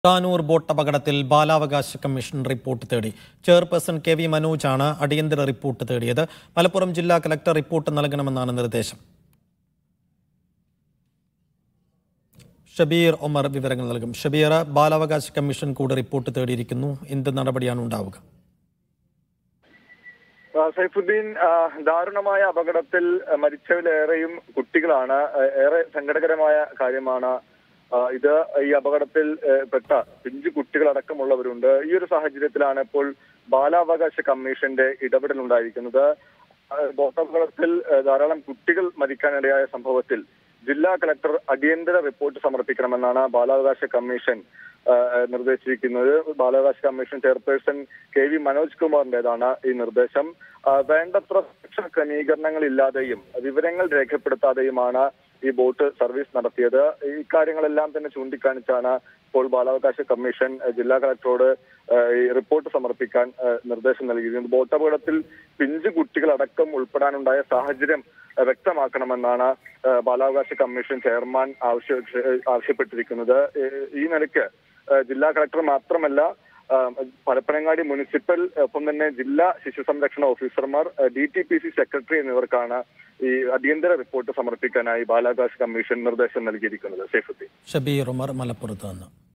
Tanur boat അപകടത്തിൽ ബാലാവകാശ commission report തേടി ചെയർപേഴ്സൺ കെ വി മനോജാണ് അടിയന്തര റിപ്പോർട്ട് തേടിയത് മലപ്പുറം ജില്ലാ കലക്ടർ റിപ്പോർട്ട് നൽകണമെന്നാണ് നിർദ്ദേശം ഷബീർ ഒമർ വിവരങ്ങൾ നൽകും ഷബീർ ബാലാവകാശ കമ്മീഷൻ കൂടെ റിപ്പോർട്ട് തേടിയിരിക്കുന്നു എന്ത് നടപടിയാണ് ഉണ്ടാവുക ആ, സൈഫുദ്ദീൻ ആ, ദാരുണമായ അപകടത്തിൽ ആ, മരിച്ചവരിലേറെയും കുട്ടികളാണ് ആ, ഏറെ സങ്കടകരമായ കാര്യമാണ് ആ, ഇത് ഈ അപകടത്തിൽ ആ, പെട്ട പിഞ്ചു കുട്ടികളടക്കമുള്ളവരുണ്ട് ഈ ഒരു സാഹചര്യത്തിലാണ് ഇപ്പോൾ ബാലാവകാശ കമ്മീഷന്റെ ഇടപെടൽ ഉണ്ടായിരിക്കുന്നത് ആ, ബോട്ടപകടത്തിൽ ആ, ധാരാളം കുട്ടികൾ മരിക്കാനിടയായ സംഭവത്തിൽ ജില്ലാ കളക്ടർ അടിയന്തര റിപ്പോർട്ട് സമർപ്പിക്കണമെന്നാണ് ബാലാവകാശ കമ്മീഷൻ ആ, നിർദ്ദേശിച്ചിരിക്കുന്നത് ബാലാവകാശ commission chairperson K V Manoj കുമാറിന്റേതാണ് ഈ നിർദ്ദേശം ആ, വേണ്ടത്ര സുരക്ഷാ ക്രമീകരണങ്ങളില്ലാതെയും വിവരങ്ങൾ രേഖപ്പെടുത്താതെയുമാണ് ഈ ബോട്ട് സർവീസ് നടത്തിയത് ഈ കാര്യങ്ങളെല്ലാം തന്നെ ചൂണ്ടിക്കാണിച്ചാണ് ഇപ്പോൾ ബാലാവകാശ കമ്മീഷൻ ആ, ജില്ലാ കളക്ടറോട് ആ, ഈ റിപ്പോർട്ട് സമർപ്പിക്കാൻ ആ, നിർദ്ദേശം നൽകിയിരിക്കുന്നത് ബോട്ട് അപകടത്തിൽ പിഞ്ചു കുട്ടികളടക്കം ഉൾപ്പെടാനുണ്ടായ സാഹചര്യം ആ, വ്യക്തമാക്കണമെന്നാണ് ആ, ബാലാവകാശ കമ്മീഷൻ ചെയർമാൻ ആവശ്യ ആവശ്യപ്പെട്ടിരിക്കുന്നത് ഏ, ഈ നിലയ്ക്ക് ആ, ജില്ലാ കളക്ടർ മാത്രമല്ല ആ, പരപ്പനങ്ങാടി മുനിസിപ്പൽ ഒപ്പം തന്നെ ജില്ലാ ശിശു സംരക്ഷണ ഓഫീസർമാർ D T P C secretary എന്നിവർക്കാണ് ഈ അടിയന്തര റിപ്പോർട്ട് സമർപ്പിക്കാനായി ബാലാവകാശ കമ്മീഷൻ നിർദ്ദേശം നൽകിയിരിക്കുന്നത് സേഫുദ്ദീൻ ഷബീർ ഉമർ മലപ്പുറത്ത് നിന്ന്